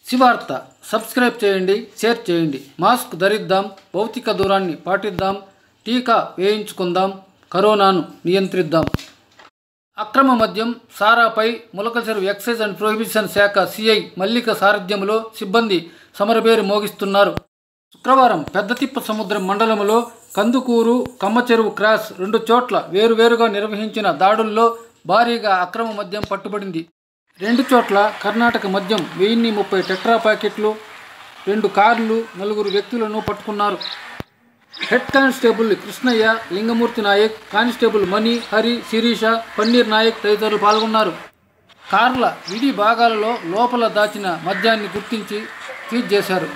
శివార్త subscribe చేయండి share చేయండి mask ధరిద్దాం భౌతిక దూరాన్ని పాటిద్దాం టీకా వేయించుకుందాం కరోనాను నియంత్రిద్దాం అక్రమ మద్యం సారాపై ములకచెరువు ఎక్సైజ్ అండ్ ప్రొహిబిషన్ శాఖ సిఐ మల్లిక సారథ్యంలో సిబ్బంది సమరబేరు మోగిస్తున్నారు శుక్రవారం పెద్దతిప్ప సముద్రం మండలంలో కందుకూరు కమ్మచెరువు క్రాస్ రెండు చోట్ల వేరువేరుగా నిర్వహించిన దాడుల్లో భారీగా అక్రమ మద్యం పట్టుబడింది రెండు చోట్ల కర్ణాటక మద్యం వెయ్యిన్ని ముప్పై టెట్రా ప్యాకెట్లు రెండు కార్లు నలుగురు వ్యక్తులను పట్టుకున్నారు head constable Krishnaiah Lingamurthy Naik constable Mani Hari Sirisha Panneer Naik తదితరులు పాల్గొన్నారు కార్ల విడి భాగాలలో లోపల దాచిన మద్యాన్ని గుర్తించి సీజ్ చేశారు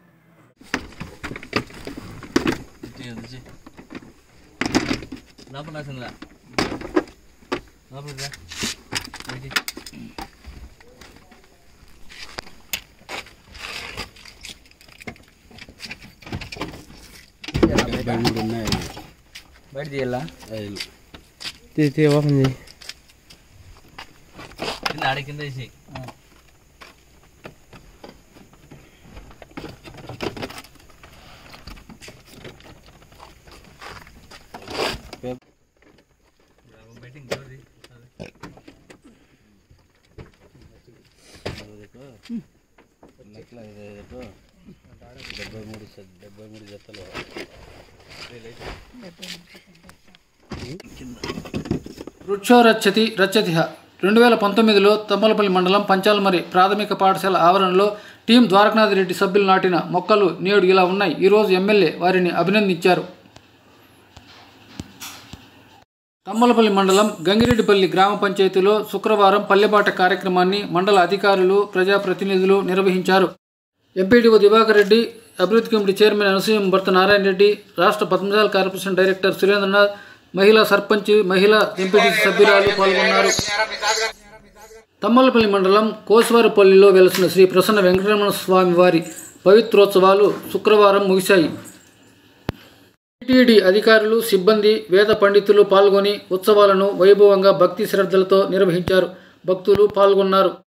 లోపల రాసిందిరా లోపలికి రా బయటికి. బయట తీయాలా తీసి ఓపెన్ చేయి కింద ఆడ కింద వేసి బయటికి గోరి. డెబ్బై మూడు డెబ్బై మూడు జతలు వృక్షో రచ్చతి రచ్చతిహ రెండు వేల పంతొమ్మిదిలో తమ్మలపల్లి మండలం పంచాలమరి ప్రాథమిక పాఠశాల ఆవరణలో టీం ద్వారకనాథ్ రెడ్డి సభ్యులు నాటిన మొక్కలు నేడు ఇలా ఉన్నాయి ఈరోజు ఎమ్మెల్యే వారిని అభినందించారు తమ్మలపల్లి మండలం గంగిరెడ్డిపల్లి గ్రామ పంచాయతీలో శుక్రవారం పల్లెబాట కార్యక్రమాన్ని మండల అధికారులు ప్రజాప్రతినిధులు నిర్వహించారు ఎంపీడీఓ దివాకర్ రెడ్డి అభివృద్ధి కమిటీ చైర్మన్ అనసూయం భర్త నారాయణ రెడ్డి రాష్ట్ర పద్మశాల కార్పొరేషన్ డైరెక్టర్ సురేంద్రనాథ్ మహిళా సర్పంచ్ మహిళా ఎంపీటీసీ సభ్యురాలు పాల్గొన్నారు తమ్మలపల్లి మండలం కోసువారిపల్లిలో వెలసిన శ్రీ ప్రసన్న వెంకటరమణ స్వామి వారి పవిత్రోత్సవాలు శుక్రవారం ముగిశాయి టీటీడీ అధికారులు సిబ్బంది వేద పండితులు పాల్గొని ఉత్సవాలను వైభవంగా భక్తి శ్రద్ధలతో నిర్వహించారు భక్తులు పాల్గొన్నారు